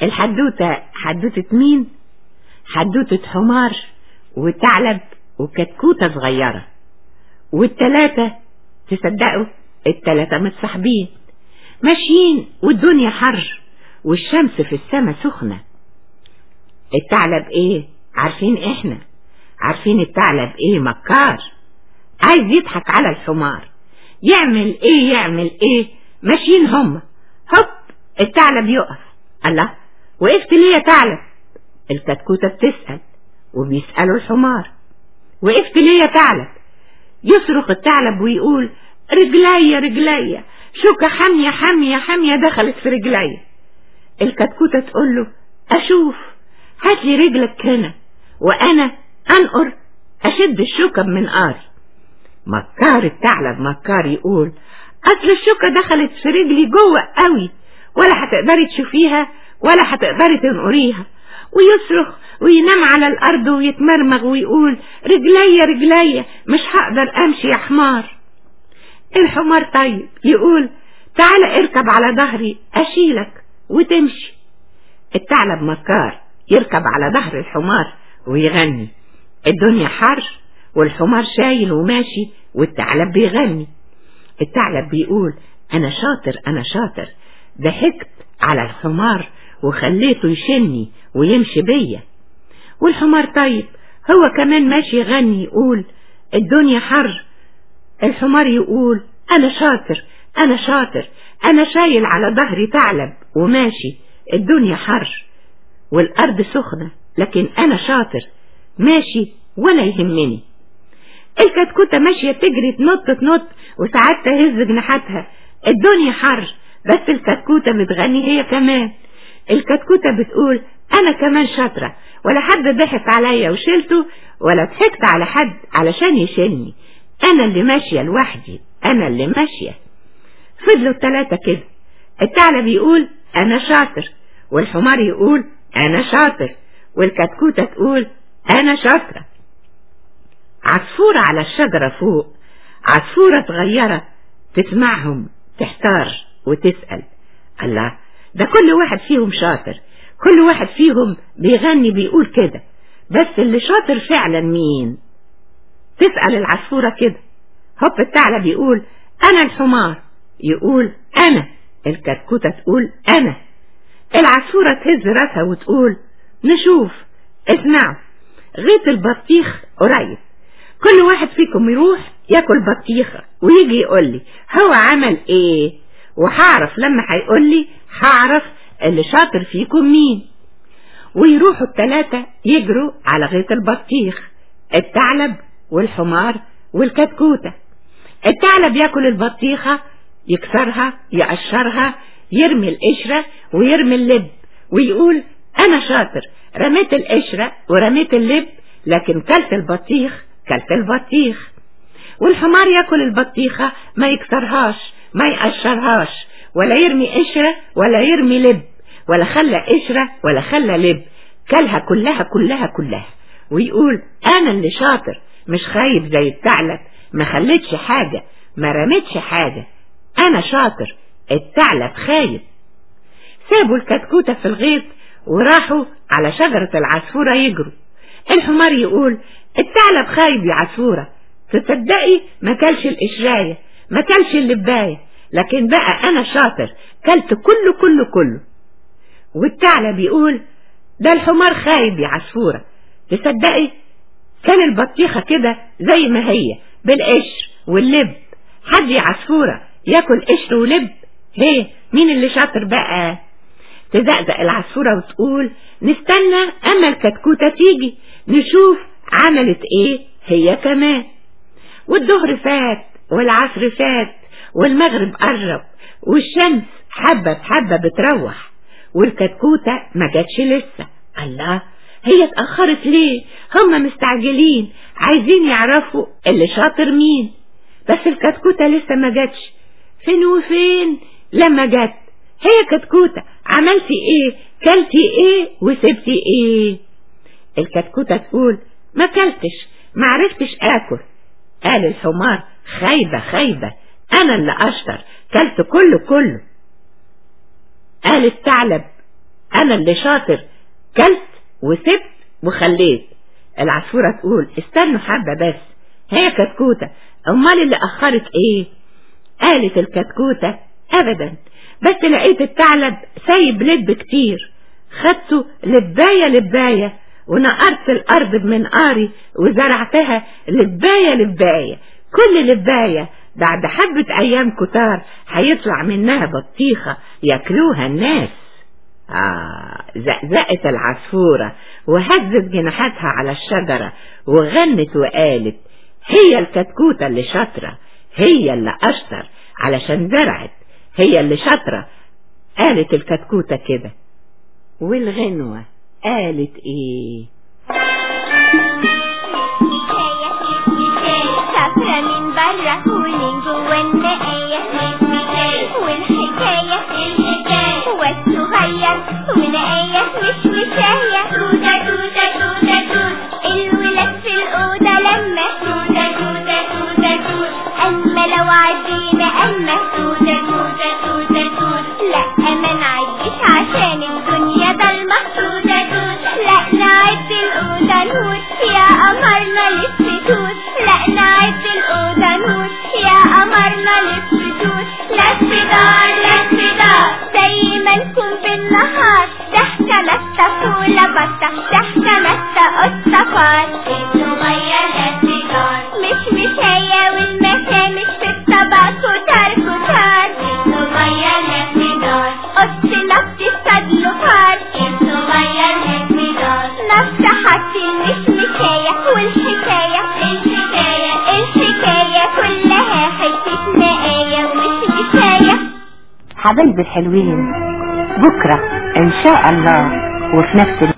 الحدوتة حدوتة مين حدوتة حمار وثعلب وكتكوتة صغيرة والتلاتة تصدقوا التلاتة متصاحبين ماشيين والدنيا حر والشمس في السما سخنة الثعلب ايه عارفين احنا عارفين الثعلب ايه مكار عايز يضحك على الحمار يعمل ايه يعمل ايه ماشيين هم هوب الثعلب يقف الله وقفت ليه يا ثعلب الكتكوتة بتسأل وبيسألوا الحمار وقفت ليه يا ثعلب يصرخ الثعلب ويقول رجليا رجليا شوكة حامية حامية حامية دخلت في رجليا الكتكوتة تقول له أشوف هات لي رجلك هنا وأنا أنقر أشد الشوكة بمنقاري مكار الثعلب مكار يقول أصل الشوكة دخلت في رجلي جوه قوي ولا هتقدري تشوفيها ولا هتقدري تنقريها ويصرخ وينام على الأرض ويتمرمغ ويقول رجليا رجليا مش هقدر أمشي يا حمار الحمار طيب يقول تعال اركب على ظهري أشيلك وتمشي الثعلب مكار يركب على ظهر الحمار ويغني الدنيا حر والحمار شايل وماشي والثعلب بيغني الثعلب بيقول أنا شاطر أنا شاطر ضحكت على الحمار وخليته يشني ويمشي بيا والحمار طيب هو كمان ماشي يغني يقول الدنيا حر الحمار يقول أنا شاطر أنا شاطر أنا شايل على ظهري ثعلب وماشي الدنيا حر والأرض سخنة لكن أنا شاطر ماشي ولا يهمني الكتكوتة ماشية تجري تنط تنط وساعات تهز جناحاتها الدنيا حر بس الكتكوتة بتغني هي كمان الكتكوتة بتقول أنا كمان شاطرة ولا حد ضحك عليا وشلته ولا ضحكت على حد علشان يشيلني أنا اللي ماشية لوحدي أنا اللي ماشية فضلوا التلاتة كده الثعلب يقول أنا شاطر والحمار يقول أنا شاطر والكتكوتة تقول أنا شاطرة عصفورة على الشجرة فوق عصفورة صغيرة تسمعهم تحتار وتسأل الله ده كل واحد فيهم شاطر كل واحد فيهم بيغني بيقول كده بس اللي شاطر فعلا مين تسأل العصفورة كده هوب الثعلب يقول أنا الحمار يقول أنا الكتكوتة تقول أنا العصفورة تهز راسها وتقول نشوف اسمعوا غيط البطيخ قريب كل واحد فيكم يروح ياكل بطيخة ويجي يقول لي هو عمل ايه وهعرف لما هيقول لي هعرف اللي شاطر فيكم مين ويروحوا التلاتة يجروا على غيط البطيخ الثعلب والحمار والكتكوتة الثعلب ياكل البطيخة يكسرها يقشرها يرمي القشرة ويرمي اللب ويقول أنا شاطر رميت القشرة ورميت اللب لكن كلت البطيخ كلت البطيخ والحمار ياكل البطيخة ما يكسرهاش ما يقشرهاش ولا يرمي قشرة ولا يرمي لب ولا خلى قشرة ولا خلى لب كلها كلها كلها كلها ويقول أنا اللي شاطر مش خايب زي الثعلب ما خليتش حاجة ما رميتش حاجة أنا شاطر الثعلب خايب سابوا الكتكوتة في الغيط وراحوا على شجرة العصفورة يجروا الحمار يقول الثعلب خايب يا عصفورة تصدقي ما كلش القشراية ما كلش اللباية لكن بقى أنا شاطر كلت كله كله كله والثعلب يقول ده الحمار خايب يا عصفورة تصدقي كان البطيخة كده زي ما هي بالقشر واللب حد يا عصفورة ياكل قشر ولب هي مين اللي شاطر بقى تزقزق العصفورة وتقول نستنى أما الكتكوتة تيجي نشوف عملت ايه هي كمان والظهر فات والعصر فات والمغرب قرب والشمس حبة بحبة بتروح والكتكوتة ما جاتش لسه الله هي اتأخرت ليه هم مستعجلين عايزين يعرفوا اللي شاطر مين بس الكتكوتة لسه ما جاتش فين وفين لما جت هي كتكوتة عملتي ايه كلتي ايه وسبتي ايه الكتكوتة تقول ما كلتش ما عرفتش اكل قال الحمار خايبة خايبة انا اللي اشطر كلت كله كله قال الثعلب انا اللي شاطر كلت وسبت وخليت العصفورة تقول استنوا حبة بس هي كتكوتة امال اللي اخرت ايه قالت الكتكوتة ابدا بس لقيت الثعلب سايب لب كتير خدته لباية لباية ونقرت الارض بمنقاري وزرعتها لباية لباية كل لباية بعد حبة ايام كتار هيطلع منها بطيخة ياكلوها الناس آه زقزقت العصفورة وهزت جناحاتها على الشجرة وغنت وقالت هي الكتكوتة اللي شاطرة هي اللي أشطر علشان زرعت هي اللي شاطرة قالت الكتكوتة كده والغنوة قالت ايه شاطرة من برا ومن جوا النقاية والحكاية والصغير ونقاية مش مشاية توتة توتة توتة توت الولاد في الأوضة لما توتة توتة توتة توت أما لو عدينا أما توتة توتة توتة توت لا ما نعديش عشان الدنيا ضلمة توتة توت لا نعد الأوضة نور يا قمرنا لف توت لا نعد الأوضة نور يا قمرنا لف توت لف دار لف دار زي ما نكون بالنهار ضحكة نكتة فولة بطة ضحكة نكتة قطة فار الصغير لف دار مش مشاية والمسامش في الطبق كتار كتار الصغير لف دار قط نفط الصدل فار الصغير لف دار نفط حط مش مشاية والحكاية الحكاية الحكاية كلها حتة نقاية ومش مشاية حبايبي الحلوين بكرة ان شاء الله وفي نفس